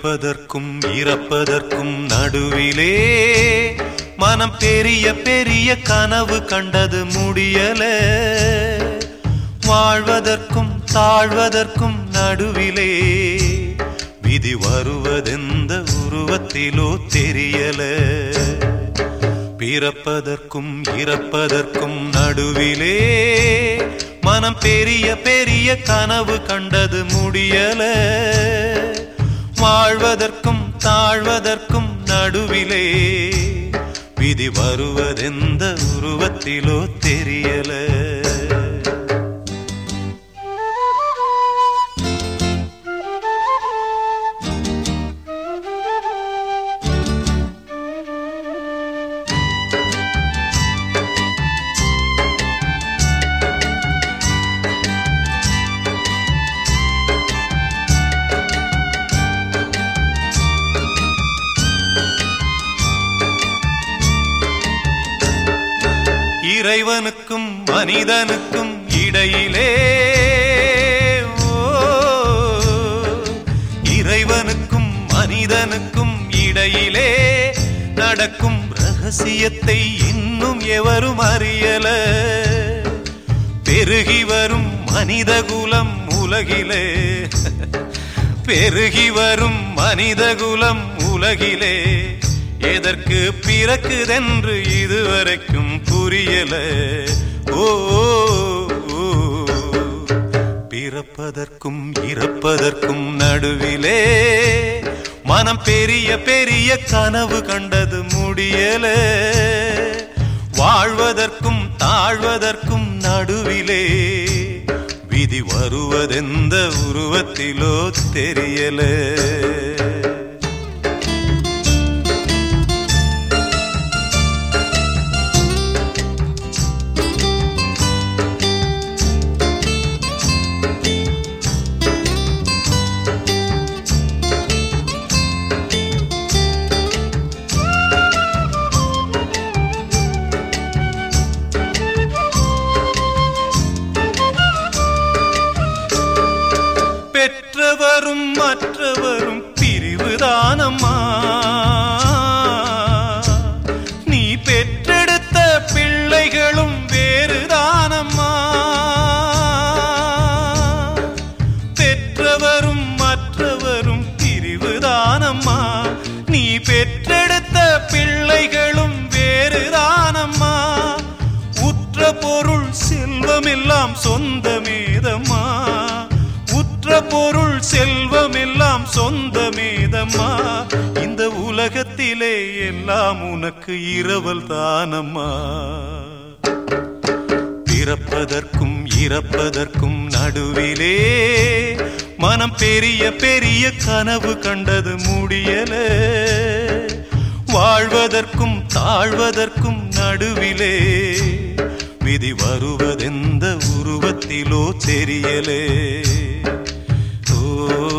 பிறப்பதற்கும் இறப்பதற்கும் நடுவிலே மனம் பெரிய பெரிய கனவு கண்டது முடியல வாழ்வதற்கும் தாழ்வதற்கும் நடுவிலே விதி வருவதெந்த உருவத்திலோ தெரியல பிறப்பதற்கும் இறப்பதற்கும் நடுவிலே மனம் பெரிய பெரிய கனவு கண்டது முடியல வாழ்வதற்கும் தாழ்வதற்கும் நடுவிலே விதி வருவதெந்த உருவத்திலோ தெரியல இறைவனுக்கும் மனிதனுக்கும் இடையிலே ஓ, இறைவனுக்கும் மனிதனுக்கும் இடையிலே நடக்கும் ரகசியத்தை இன்னும் எவரும் அறியல பெருகி வரும் மனிதகுலம் உலகிலே பெருகி வரும் மனிதகுலம் உலகிலே எதற்கு பிறக்குதென்று இதுவரைக்கும் புரியல ஓ ஓ, பிறப்பதற்கும் இறப்பதற்கும் நடுவிலே மனம் பெரிய பெரிய கனவு கண்டது முடியல வாழ்வதற்கும் தாழ்வதற்கும் நடுவிலே விதி வருவதெந்த உருவத்திலோ தெரியல பெற்றவரும் மற்றவரும் பிரிவுதானம்மா நீ பெற்றெடுத்த பிள்ளைகளும் வேறுதானம்மா பெற்றவரும் மற்றவரும் பிரிவுதானம்மா நீ பெற்றெடுத்த பிள்ளைகளும் வேறுதானம்மா உற்ற பொருள் செல்வமெல்லாம் சொந்தமேதம்மா உற்ற பொருள் செல்வமெல்லாம் சொந்தமேதம்மா இந்த உலகத்திலே எல்லாம் உனக்கு இரவல் தானம்மா பிறப்பதற்கும் இறப்பதற்கும் நடுவிலே மனம் பெரிய பெரிய கனவு கண்டது முடியல வாழ்வதற்கும் தாழ்வதற்கும் நடுவிலே விதி வருவதெந்த உருவத்திலோ தெரியலே ஓ